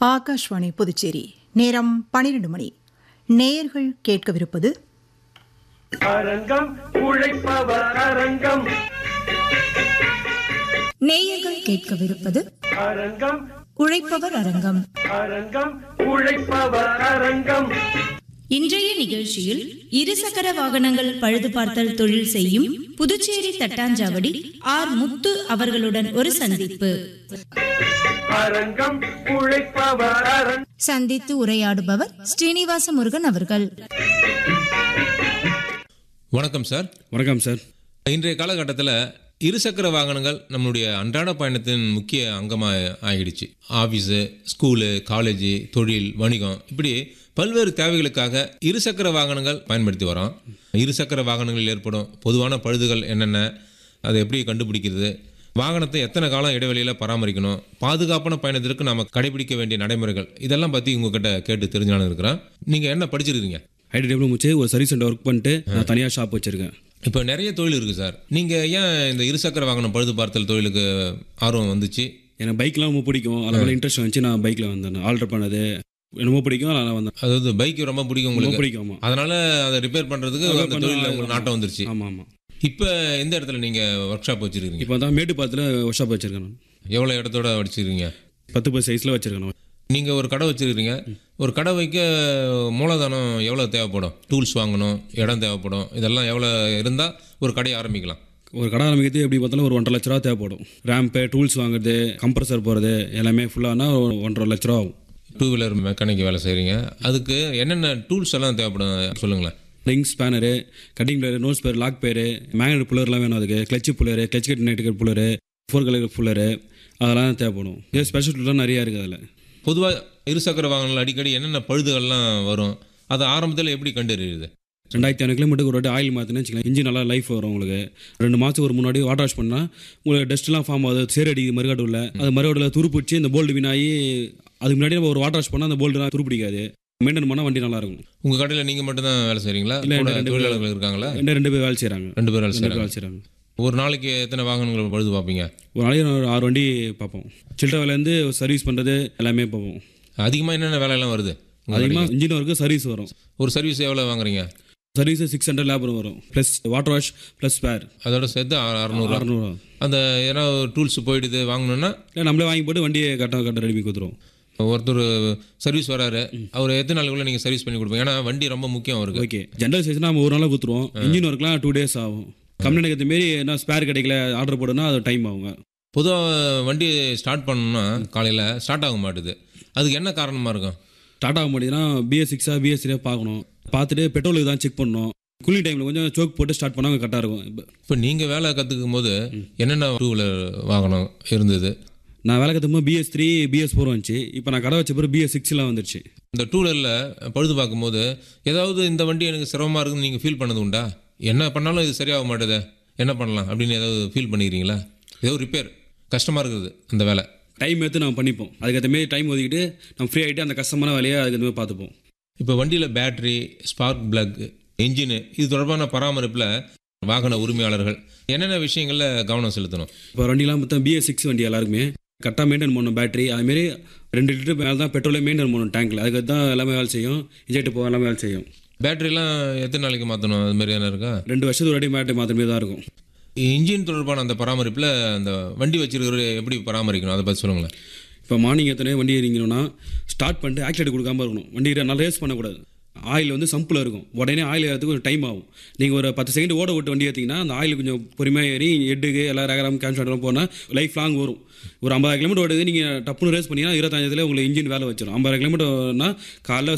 ஆகாஷ்வாணி புதுச்சேரி நேரம் பனிரெண்டு மணி நேயர்கள் கேட்கவிருப்பது அரங்கம் உழைப்பவர் அரங்கம் நேயர்கள் கேட்கவிருப்பது அரங்கம் உழைப்பவர் அரங்கம் அரங்கம் உழைப்பவர் அரங்கம் இன்றைய நிகழ்ச்சியில் இருசக்கர வாகனங்கள் பழுது பார்த்தல் தொழில் செய்யும் புதுச்சேரி தட்டாஞ்சாவடி ஆர் முத்து அவர்களுடன் ஒரு சந்திப்பு அரங்கம் உழைப்பவர் அரங்கம் சந்தித்து உரையாடுபவர் ஸ்ரீனிவாச முருகன் அவர்கள் வணக்கம் சார் வணக்கம் சார் இன்றைய காலகட்டத்தில் இருசக்கர வாகனங்கள் நம்மளுடைய அன்றாட பயணத்தின் முக்கிய அங்கமாக ஆகிடுச்சு ஆஃபீஸு ஸ்கூலு காலேஜு தொழில் வணிகம் இப்படி பல்வேறு தேவைகளுக்காக இருசக்கர வாகனங்கள் பயன்படுத்தி வரோம் இருசக்கர வாகனங்களில் ஏற்படும் பொதுவான பழுதுகள் என்னென்ன அதை எப்படி கண்டுபிடிக்கிறது வாகனத்தை எத்தனை காலம் இடைவெளியில் பராமரிக்கணும் பாதுகாப்பான பயணத்திற்கு நாம் கடைபிடிக்க வேண்டிய நடைமுறைகள் இதெல்லாம் பற்றி உங்ககிட்ட கேட்டு தெரிஞ்சாலும் இருக்கிறேன் நீங்கள் என்ன படிச்சிருக்கீங்க ஐடி டெவலப் முடிச்சு ஒரு சர்வீஸ் சென்டர் ஒர்க் பண்ணிட்டு நான் தனியாக ஷாப் வச்சிருக்கேன் இப்போ நிறைய தொழில் இருக்குது சார் நீங்கள் ஏன் இந்த இருசக்கர வாகனம் பழுது பார்த்தல் தொழிலுக்கு ஆர்வம் வந்துச்சு எனக்கு பைக்லாம் ரொம்ப பிடிக்கும் அதனால இன்ட்ரெஸ்ட் வந்துச்சு நான் பைக்கில் வந்தேன் ஆல்டர் பண்ணது ரொம்ப பிடிக்கும் அதனால நான் வந்தேன் அதாவது பைக் ரொம்ப பிடிக்கும் ரொம்ப உங்களுக்கு பிடிக்கும் ஆமாம் அதனால அதை ரிப்பேர் பண்ணுறதுக்கு Repair அந்த பண்ண- தொழிலில் உங்களுக்கு நாட்டம் வந்துருச்சு ஆமாம் ஆமாம் இப்போ எந்த இடத்துல நீங்கள் ஒர்க் ஷாப் வச்சுருக்கீங்க இப்போ தான் மேட்டுப்பாத்தில் ஒர்க் ஷாப் வச்சிருக்கேன் நான் எவ்வளோ இடத்தோட வச்சுருக்கீங்க பத்து பத்து சைஸில் வச்சிருக்கேன் நான். நீங்கள் ஒரு கடை வச்சுருக்கீங்க ஒரு கடை வைக்க மூலதனம் எவ்வளோ தேவைப்படும் டூல்ஸ் வாங்கணும் இடம் தேவைப்படும் இதெல்லாம் எவ்வளோ இருந்தால் ஒரு கடையை ஆரம்பிக்கலாம் ஒரு கடை ஆரம்பிக்கிறது எப்படி பார்த்தாலும் ஒரு ஒன்றரை லட்ச ரூபா தேவைப்படும் ரேம்ப்பு டூல்ஸ் வாங்குறது கம்ப்ரஸர் போகிறது எல்லாமே ஃபுல்லானா ஒன்றரை லட்ச ரூபா ஆகும் டூ வீலர் மெக்கானிக் வேலை செய்கிறீங்க அதுக்கு என்னென்ன டூல்ஸ் எல்லாம் தேவைப்படும் சொல்லுங்களேன் ring spanner cutting plier nose pair lock pair magnet புல்லர்லாம் வேணும் அதுக்கு clutch puller clutch cut nut puller four colour puller அதெல்லாம் தேவைப்படும் இதே ஸ்பெஷல் டூல்லாம் நிறையா இருக்குது அதில் பொதுவாக இருசக்கர வாகனங்கள் அடிக்கடி என்னென்ன பழுதுகள்லாம் வரும் அதை ஆரம்பத்தில் எப்படி கண்டறியுது ரெண்டாயிரத்தி ஐநூறு கிலோமீட்டருக்கு ஒரு வாட்டி ஆயில் மாற்றினு வச்சுக்கலாம் இன்ஜின் நல்லா லைஃப் வரும் உங்களுக்கு ரெண்டு மாதத்துக்கு ஒரு முன்னாடி வாட்டர் வாஷ் பண்ணால் உங்களுக்கு டஸ்ட்லாம் ஃபார்ம் ஆகுது சேரடி மறுகாடு உள்ள அது மறுகாடுல துருப்பிடிச்சு இந்த போல்டு வீணாகி அதுக்கு முன்னாடி நம்ம ஒரு வாட்டர் வாஷ் பண்ணால் அந்த போல்டுலாம் துருப்பிடிக்காது மெயின்டைன் பண்ணால் வண்டி நல்லா இருக்கும் உங்கள் கடையில் நீங்கள் மட்டும்தான் வேலை செய்கிறீங்களா இல்ல, கூட ரெண்டு பேர். தொழிலாளர்கள் இருக்காங்களா ரெண்டு ரெண்டு பேர் வேலை செய்கிறாங்க ரெண்டு பேர் வேலை ரெண்டு பேர் செய்கிறாங்க வேலை செய்கிறாங்க ஒரு நாளைக்கு எத்தனை வாகனங்கள் பழுது பார்ப்பீங்க ஒரு நாளைக்கு ஒரு ஆறு வண்டி பார்ப்போம் சில்லற வேலையிலேருந்து சர்வீஸ் பண்ணுறது எல்லாமே பார்ப்போம் அதிகமாக என்னென்ன வேலையெல்லாம் வருது உங்க அதிகமாக கடைக்கு? இன்ஜின் ஒர்க்கு சர்வீஸ் வரும் ஒரு சர்வீஸ் எவ்வளோ வாங்குறீங்க சர்வீஸ் சிக்ஸ் ஹண்ட்ரட் லேபர் வரும் plus water wash plus spare அதோட சேர்த்து அ- அறநூறுவா அறநூறுவா அந்த ஏன்னா டூல்ஸ் போயிடுது வாங்கணும்னா இல்லை நம்மளே வாங்கி போட்டு வண்டியை கட்ட கட்ட ரெடி பண்ணி கொடுத்துருவோம் ஒருத்தர் சர்வீஸ் வராரு அவர் எத்தனை நாளுக்குள்ள நீங்கள் சர்வீஸ் பண்ணி கொடுப்பீங்க ஏன்னா வண்டி ரொம்ப முக்கியம் அவருக்கு ஓகே ஜென்ரல் சைஸ்னா நம்ம ஒரு நாளாக கொடுத்துருவோம் இன்ஜின் ஒர்க்லாம் டூ டேஸ் ஆகும் கம்பெனி ஏற்ற மாரி என்ன ஸ்பேர் கிடைக்கல ஆர்டர் போடுனா அது டைம் ஆகுங்க பொதுவாக வண்டி ஸ்டார்ட் பண்ணணும்னா காலையில் ஸ்டார்ட் ஆக மாட்டுது அதுக்கு என்ன காரணமாக இருக்கும் ஸ்டார்ட் ஆக மாட்டேதுன்னா பிஎஸ் சிக்ஸாக பிஎஸ் த்ரீயாக பார்க்கணும் பார்த்துட்டு பெட்ரோலுக்கு தான் செக் பண்ணணும் கூலிங் டைமில் கொஞ்சம் சோக் போட்டு ஸ்டார்ட் பண்ணால் கரெக்டாக இருக்கும் இப்ப இப்போ நீங்கள் வேலை கற்றுக்கும் போது என்னென்ன டூ வீலர் வாகனம் இருந்தது நான் வேலை கற்றுக்கும் பிஎஸ் த்ரீ பிஎஸ் ஃபோர் வந்துச்சு இப்போ நான் கடை வச்ச பிறகு பிஎஸ் சிக்ஸ்லாம் வந்துருச்சு இந்த டூ வீலரில் பழுது பார்க்கும்போது ஏதாவது இந்த வண்டி எனக்கு சிரமமாக இருக்குன்னு நீங்கள் ஃபீல் பண்ணது உண்டா என்ன பண்ணாலும் இது சரியாக மாட்டேதே என்ன பண்ணலாம் அப்படின்னு ஏதாவது ஃபீல் பண்ணிக்கிறீங்களா ஏதோ ரிப்பேர் கஷ்டமாக இருக்குது அந்த வேலை டைம் எடுத்து நம்ம பண்ணிப்போம் அதுக்கேற்ற மாரி டைம் ஒதுக்கிட்டு நம்ம ஃப்ரீ ஆகிட்டு அந்த கஷ்டமான வேலையை அதுக்கு மாதிரி பார்த்துப்போம் இப்போ வண்டியில் பேட்டரி ஸ்பார்க் பிளக் என்ஜினு இது தொடர்பான பராமரிப்பில் வாகன உரிமையாளர்கள் என்னென்ன விஷயங்களில் கவனம் செலுத்தணும் இப்போ வண்டிலாம் மொத்தம் பிஎஸ் சிக்ஸ் வண்டி எல்லாருக்குமே கரெக்டாக மெயின்டைன் பண்ணணும் பேட்டரி அதுமாரி ரெண்டு லிட்டர் மேலே தான் பெட்ரோலே மெயின்டைன் பண்ணணும் டேங்க்கில் அதுக்கு தான் எல்லாமே வேலை செய்யும் இன்ஜெக்ட் போக எல்லாமே வேலை செய்யும் பேட்டரிலாம் எத்தனை நாளைக்கு மாற்றணும் அது மாதிரி என்ன இருக்கா ரெண்டு வருஷத்துக்கு ஒரு வாட்டி பேட்டரி மாற்ற மாதிரி தான் இருக்கும் இன்ஜின் தொடர்பான அந்த பராமரிப்பில் அந்த வண்டி வச்சிருக்கிற எப்படி பராமரிக்கணும் அதை பற்றி சொல்லுங்களேன் இப்போ மார்னிங் எத்தனை வண்டி இறங்கினோம்னா ஸ்டார்ட் பண்ணிட்டு ஆக்சிடென்ட் கொடுக்காம இருக்கணும் வண்டி நல்லா ரேஸ் பண்ணக்கூடாது ஆயில் வந்து சம்பில் இருக்கும் உடனே ஆயில் ஏறதுக்கு ஒரு டைம் ஆகும் நீங்கள் ஒரு பத்து செகண்ட் ஓட விட்டு வண்டி ஏற்றிங்கன்னா அந்த ஆயில் கொஞ்சம் பொறுமையாக ஏறி எட்டுக்கு எல்லா ரகரம் கேன்சல் போனால் லைஃப் லாங் வரும் ஒரு ஐம்பது கிலோமீட்டர் ஓடுது நீங்கள் டப்புனு ரேஸ் பண்ணீங்கன்னா இருபத்தஞ்சத்துல உங்களுக்கு இன்ஜின் வேலை வச்சிடும் ஐம்பது கிலோமீட்டர்னா காலைல